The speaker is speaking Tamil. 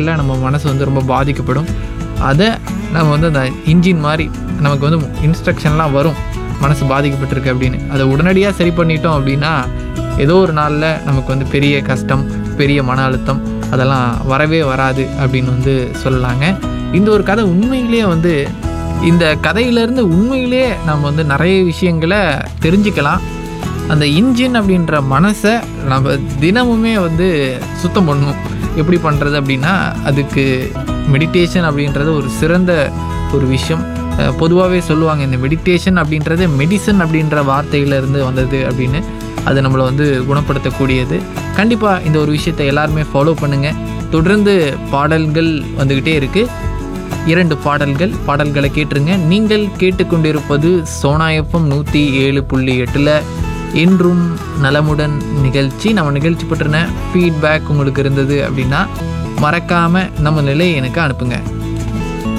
நேரங்களில் நம்ம மனசு வந்து ரொம்ப பாதிக்கப்படும் அதை நம்ம வந்து அந்த இன்ஜின் மாதிரி நமக்கு வந்து இன்ஸ்ட்ரக்ஷன்லாம் வரும் மனசு பாதிக்கப்பட்டிருக்கு அப்படின்னு அதை உடனடியாக சரி பண்ணிட்டோம் அப்படின்னா ஏதோ ஒரு நாளில் நமக்கு வந்து பெரிய கஷ்டம் பெரிய மன அழுத்தம் அதெல்லாம் வரவே வராது அப்படின்னு வந்து சொல்லலாங்க இந்த ஒரு கதை உண்மையிலேயே வந்து இந்த கதையிலேருந்து உண்மையிலேயே நம்ம வந்து நிறைய விஷயங்களை தெரிஞ்சுக்கலாம் அந்த இன்ஜின் அப்படின்ற மனசை நம்ம தினமுமே வந்து சுத்தம் பண்ணணும் எப்படி பண்ணுறது அப்படின்னா அதுக்கு மெடிடேஷன் அப்படின்றது ஒரு சிறந்த ஒரு விஷயம் பொதுவாகவே சொல்லுவாங்க இந்த மெடிடேஷன் அப்படின்றது மெடிசன் அப்படின்ற வார்த்தையிலேருந்து வந்தது அப்படின்னு அது நம்மளை வந்து குணப்படுத்தக்கூடியது கண்டிப்பாக இந்த ஒரு விஷயத்தை எல்லாருமே ஃபாலோ பண்ணுங்கள் தொடர்ந்து பாடல்கள் வந்துக்கிட்டே இருக்குது இரண்டு பாடல்கள் பாடல்களை கேட்டுருங்க நீங்கள் கேட்டுக்கொண்டிருப்பது சோனாயப்பம் நூற்றி ஏழு புள்ளி எட்டில் என்றும் நலமுடன் நிகழ்ச்சி நம்ம நிகழ்ச்சி பற்றின ஃபீட்பேக் உங்களுக்கு இருந்தது அப்படின்னா மறக்காமல் நம்ம நிலையை எனக்கு அனுப்புங்க